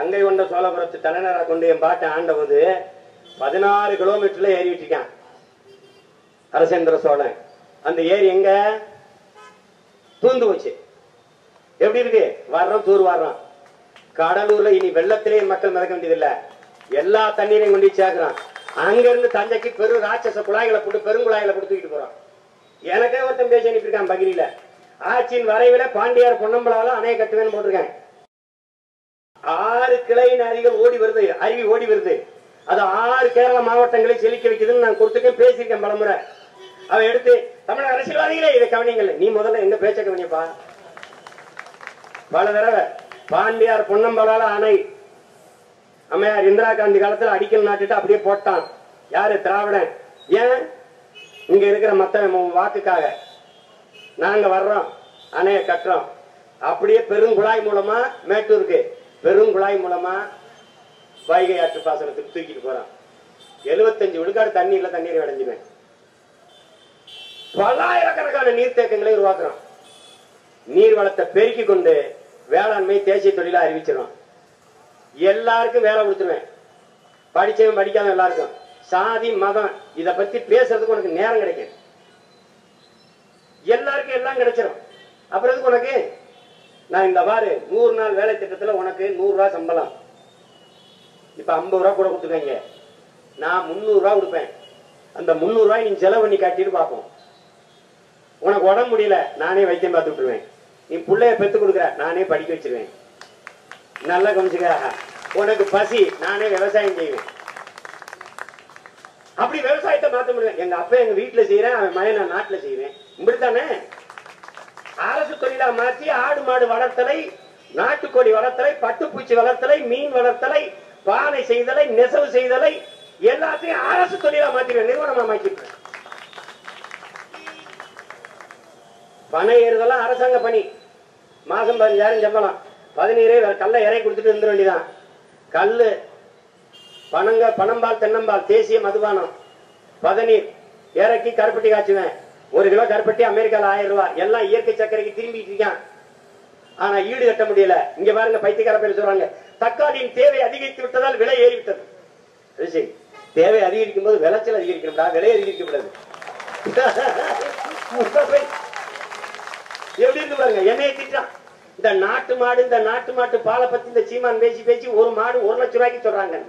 கங்கை கொண்ட சோழபுரத்து தலைநகரா கொண்டு என் பாட்டை ஆண்டபோது பதினாறு கிலோமீட்டர்ல ஏறிட்டு இருக்கான் அரசேந்திர சோழன் அந்த ஏரி எங்க தூந்து போச்சு எப்படி இருக்கு வர்றோம் தூர் வர்றோம் கடலூர்ல இனி வெள்ளத்திலே மக்கள் மிதக்க வேண்டியதில்ல எல்லா தண்ணீரையும் கொண்டு போய் சேர்க்கிறான் அங்க இருந்து தஞ்சைக்கு பெரும் ராட்சச குழாய்களை போட்டு பெருங்குழாய்களை போட்டு தூக்கிட்டு போறான் எனக்கே ஒருத்தன் பேசி அனுப்பியிருக்கான் பகிரில ஆட்சியின் வரைவில பாண்டியார் பொன்னம்பலால அணைய கட்டுவேன்னு போட்டிருக்கேன் ஆறு கிளை நதிகள் ஓடி வருது அருவி ஓடி வருது அது ஆறு கேரள மாவட்டங்களை செழிக்க வைக்குதுன்னு நான் கொடுத்துருக்கேன் பேசியிருக்கேன் பலமுறை அவ எடுத்து தமிழக அரசியல்வாதிகளே இதை கவனிங்கள் நீ முதல்ல எங்க பேச்ச கவனிப்பா பல தடவை பாண்டியார் பொன்னம்பலால அணை அம்மையார் இந்திரா காந்தி காலத்துல அடிக்கல் நாட்டுட்டு அப்படியே போட்டான் யாரு திராவிடன் ஏன் இங்க இருக்கிற மத்த வாக்குக்காக நாங்க வர்றோம் அணைய கட்டுறோம் அப்படியே பெருங்குழாய் மூலமா மேட்டூருக்கு பெருங்குழாய் மூலமா வைகை ஆற்று பாசனத்துக்கு தூக்கிட்டு போறான் எழுபத்தஞ்சு விழுக்காடு தண்ணீர்ல தண்ணீரை அடைஞ்சுவேன் பல்லாயிரக்கணக்கான நீர்த்தேக்கங்களை உருவாக்குறோம் நீர் வளத்தை பெருக்கி கொண்டு வேளாண்மை தேசிய தொழிலா அறிவிச்சிடும் எல்லாருக்கும் வேலை கொடுத்துருவேன் படிச்சவன் படிக்காதவன் எல்லாருக்கும் சாதி மதம் இத பத்தி பேசுறதுக்கு உனக்கு நேரம் கிடைக்கும் எல்லாருக்கும் எல்லாம் கிடைச்சிடும் அப்புறம் எதுக்கு உனக்கு நான் இந்த பாரு நூறு நாள் வேலை திட்டத்துல உனக்கு நூறு ரூபாய் சம்பளம் இப்ப ஐம்பது ரூபா கூட கொடுத்துருக்காங்க நான் முந்நூறு ரூபாய் கொடுப்பேன் அந்த முந்நூறு ரூபாய் நீ செலவு பண்ணி காட்டிட்டு பார்ப்போம் உனக்கு உடம்பு முடியல நானே வைத்தியம் பார்த்து விட்டுருவேன் நீ பிள்ளைய பெத்து கொடுக்குற நானே படிக்க வச்சிருவேன் நல்லா கவனிச்சுக்க உனக்கு பசி நானே விவசாயம் செய்வேன் அப்படி விவசாயத்தை மாத்த முடியும் எங்க அப்பா எங்க வீட்டுல செய்யறேன் அவன் மகன் நான் நாட்டுல செய்வேன் இப்படித்தானே அரசு தொழிலா மாற்றி ஆடு மாடு வளர்த்தலை நாட்டுக்கோழி வளர்த்தலை பட்டுப்பூச்சி வளர்த்தலை மீன் வளர்த்தலை பானை செய்தலை நெசவு செய்தலை எல்லாத்தையும் அரசு தொழிலா மாத்திடுவேன் நிறுவனமா மாத்திடுவேன் பணம் ஏறுதெல்லாம் அரசாங்க பணி மாசம் பதினஞ்சாயிரம் சம்பளம் பதினீரே கல்ல இறை கொடுத்துட்டு இருந்துட வேண்டியதான் கல்லு பனங்க பனம்பால் தென்னம்பால் தேசிய மதுபானம் பதநீர் இறக்கி கருப்பட்டி காய்ச்சுவேன் ஒரு கிலோ கருப்பட்டி அமெரிக்கால ஆயிரம் ரூபாய் எல்லாம் இயற்கை சர்க்கரைக்கு திரும்பிட்டு இருக்கான் ஆனா ஈடு கட்ட முடியல இங்க பாருங்க பைத்தியக்கார பேர் சொல்றாங்க தக்காளியின் தேவை அதிகரித்து விட்டதால் விலை ஏறிவிட்டது அது சரி தேவை அதிகரிக்கும் போது விளைச்சல் அதிகரிக்கணும்டா விலை அதிகரிக்க கூடாது எப்படி இருக்கு பாருங்க என்னைய திட்டான் இந்த நாட்டு மாடு இந்த நாட்டு மாட்டு பாலை பத்தி இந்த சீமான் பேசி பேசி ஒரு மாடு ஒரு லட்சம் ரூபாய்க்கு சொல்றாங்க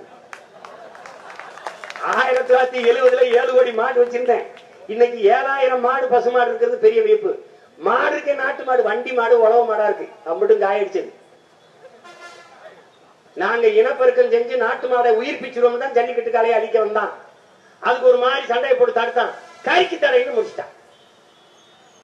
ஆயிரத்தி தொள்ளாயிரத்தி எழுபதுல ஏழு கோடி மாடு வச்சிருந்தேன் இன்னைக்கு ஏழாயிரம் மாடு பசு மாடு இருக்கிறது பெரிய வியப்பு மாடு இருக்கு நாட்டு மாடு வண்டி மாடு உழவு மாடா இருக்கு அம்பிட்டும் காயடிச்சது நாங்க இனப்பெருக்கம் செஞ்சு நாட்டு மாடை உயிர்ப்பிச்சிருவோம் தான் ஜல்லிக்கட்டு காலையை அடிக்க வந்தான் அதுக்கு ஒரு மாதிரி சண்டையை போட்டு தடுத்தான் கைக்கு தடைன்னு முடிச்சிட்டான்